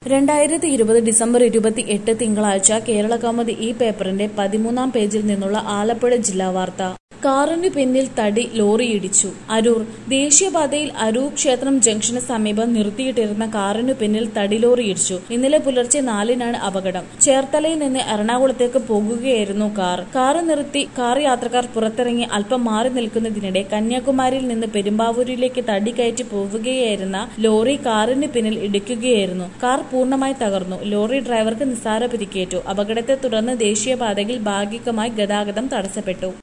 രണ്ടായിരത്തി ഇരുപത് ഡിസംബർ ഇരുപത്തി എട്ട് തിങ്കളാഴ്ച കേരള കൗമുദി ഈ പേപ്പറിന്റെ പതിമൂന്നാം പേജിൽ നിന്നുള്ള ആലപ്പുഴ ജില്ലാ വാർത്ത കാറിന് പിന്നിൽ തടി ലോറിയിടിച്ചു അരൂർ ദേശീയപാതയിൽ അരൂർ ക്ഷേത്രം ജംഗ്ഷന് സമീപം നിർത്തിയിട്ടിരുന്ന കാറിനു പിന്നിൽ തടി ലോറി ഇടിച്ചു ഇന്നലെ പുലർച്ചെ നാലിനാണ് അപകടം ചേർത്തലയിൽ നിന്ന് എറണാകുളത്തേക്ക് പോകുകയായിരുന്നു കാർ കാറ് നിർത്തി കാർ യാത്രക്കാർ പുറത്തിറങ്ങി അല്പം മാറി നിൽക്കുന്നതിനിടെ കന്യാകുമാരിയിൽ നിന്ന് പെരുമ്പാവൂരിലേക്ക് തടി കയറ്റി പോവുകയായിരുന്ന ലോറി കാറിന് പിന്നിൽ ഇടിക്കുകയായിരുന്നു കാർ പൂർണ്ണമായി തകർന്നു ലോറി ഡ്രൈവർക്ക് നിസ്സാര പരിക്കേറ്റു അപകടത്തെ തുടർന്ന് ദേശീയപാതയിൽ ഭാഗികമായി ഗതാഗതം തടസ്സപ്പെട്ടു